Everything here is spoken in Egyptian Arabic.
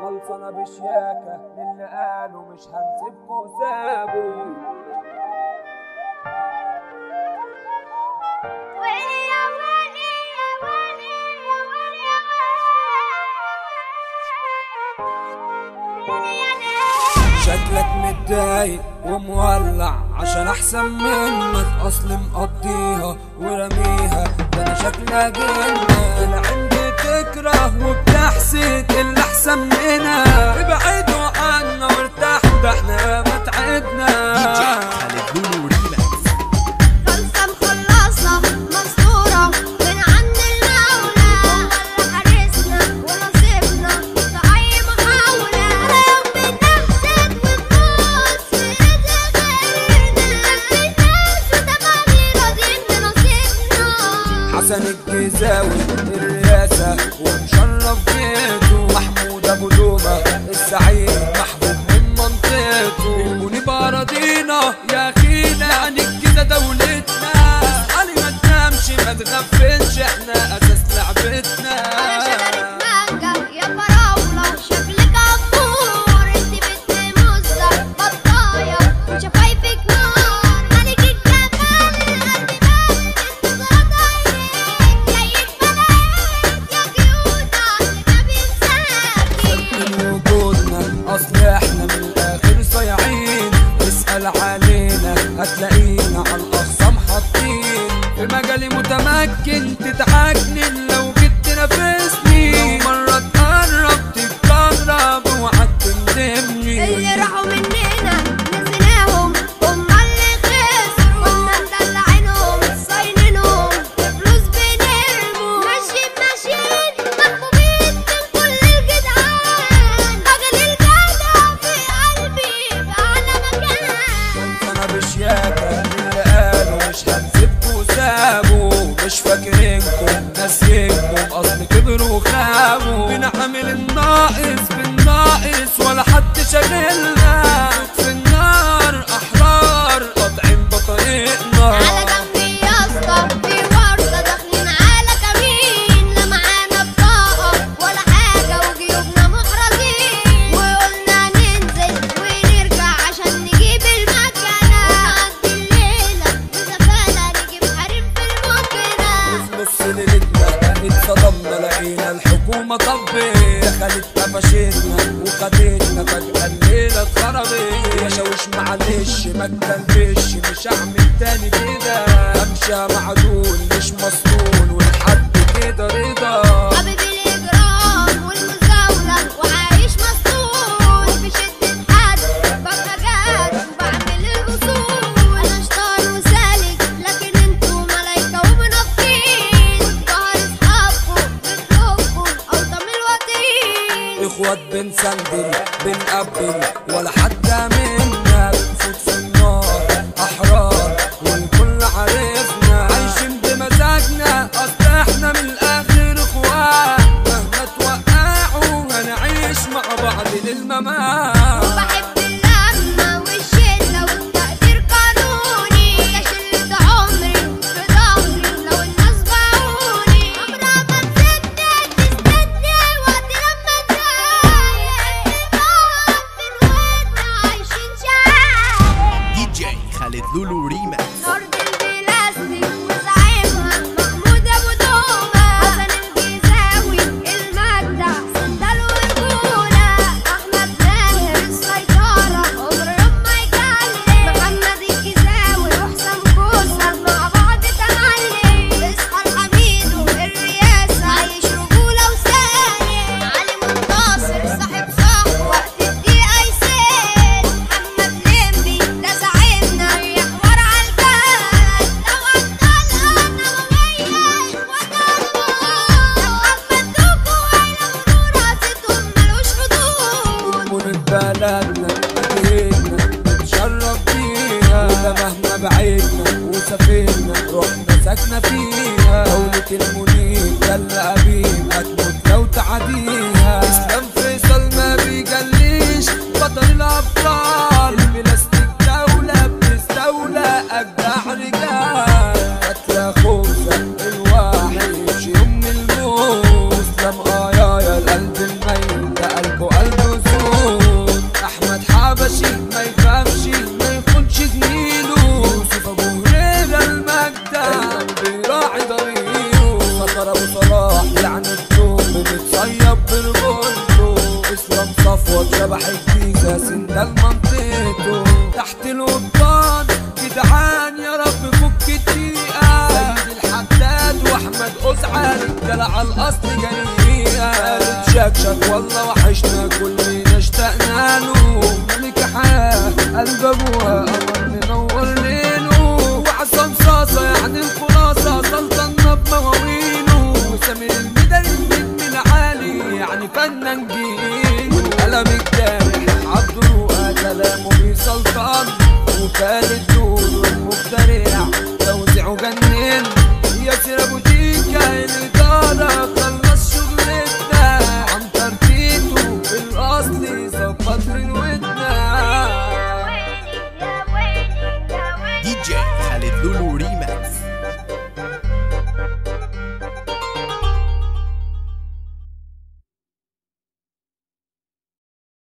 خلصانة بشياكة للي قالوا مش هنسيبكوا سابوا شكلك متضايق ومولع عشان احسن منك اصل مقضيها ورميها ده انا شكلها جنة العين بتكره وبتحسد اللي احسن منها ابعدوا عنا وارتاحوا ده احنا ما تعبنا خالد لولو ريماكس خلصة مخلصة مستورة من عند المولى هو اللي حارسنا ونصيبنا في أي محاولة ولا يوم بنحسد ونبص في رزق غيرنا في ناس وتملي راضيين بنصيبنا حسن الجزاوي الرئاسة ومشرف بيته محمود ابو دوبة السعيد محبوب من منطقته المنيب اراضينا يا اخينا يعني كده دولتنا علي ما تنامش ما تغفلش احنا اساس لعبتنا على شجرة مانجا يا فراولة شكلك أمور انت بنت مزة بطاية وشفايفك نار ملك الجمال قلبي بارد انت غلط عينيك جايك بلاقيك يا كيوتة ما بينساكي من وجودنا اصل احنا من الاخر صايعين اسأل علينا هتلاقينا على الاخصام حاطين في مجالي متمكن تتعجنن لو جيت تنافسني لو مرة تقرب تتقرب اوعى تندمني اللي راحوا مننا نسيناهم هم اللي خسروا كنا مدلعينهم صاينينهم فلوس بنرموا ماشيين ماشيين محبوبين من كل الجدعان راجل الجدع في قلبي في أعلى مكان انا بشياكة اللي قالوا مش هنسيبكوا سابوا مش فاكرينكم ناسينكم اصل كبروا وخابوا بنعمل الناقص بالناقص ولا حد شاغلنا في النار احرار قاطعين بطريقنا على جنبي يا اسطى في ورطة داخلين على كمين لا معانا بطاقة ولا حاجة وجيوبنا محرجين وقلنا ننزل ونرجع عشان نجيب المكنة ونعدي الليلة بزفالة نجيب حريم في المكنة في نص ليلتنا اتصدمنا لقينا الحكومة طبت دخلت قفشتنا وخدتنا فجأة الليلة اتخربت يا شاوش معلش ما تكلبش مش هعمل تاني كده امشي معدول مش مسطول والحد كده رضا حبيب الإجرام والمزاولة وعايش مسطول وفي شدة حد ببقى جاد وبعمل الأصول أنا شطار وسالك لكن انتوا ملايكة ومنافقين ظهر أصحابكم بتلوكم أوطى من الوطين اخوات بنسندل بنقبل ولا حد منا بنفوت في النار احرار والكل عارفنا عايشين بمزاجنا اصل احنا من الاخر اخوات مهما توقعوا هنعيش مع بعض للممات وبحب اللمة والشلة والتقدير قانوني وده شلة عمري في ظهري لو الناس باعوني عمرها ما تسدد تستني وقت لما تضايق النار في الودن عايشين شعايق دي جي خالد لولو ريماكس أرض البلاستيك وزعيمها محمود أبو دومة حسن الجيزاوي المجدع سندال ورجولة أحمد ماهر السيطرة عمر يوم ما يكلم محمد الجيزاوي وحسام كوسة مع بعض تملي اصحى الحميد الرئاسة عايش رجولة وسايق علي منتصر صاحب صح وقت الدقيقة يسير محمد لمبي ده زعيمنا ريح ورا عالجال لو أبطال أنا مميز وأنا لو أحمدوكوا وعيلة وراستهم ملوش حدود من بلدنا أكيدنا نتشرف بيها ولا مهما بعيدنا وسافرنا رحنا ساكنة فيها دولة المنيب يلا قبيل هتموت لو تعديها اسلام فيصل ما بيجليش بطل الأبطال بلاستيك دولة بتستولى أجدع رجال قتلة خوفة الواحد يمشي يوم الموت اسلام اه يا يا القلب الميت ده قلبه قلب شبح الجيزة سندال منطقته تحت القبطان جدعان يا رب فك الدقيقة سيد الحداد واحمد قزعة رجالة على الاصل جريئة قالت شكشك والله وحشنا كلنا اشتقنا له ملك حياة قلب ابوها قمر منور ليله وعصام صاصة يعني الخلاصة سلطنا بمواويله وسامر المدرب من عالي يعني فنان جيل والقلم الجاي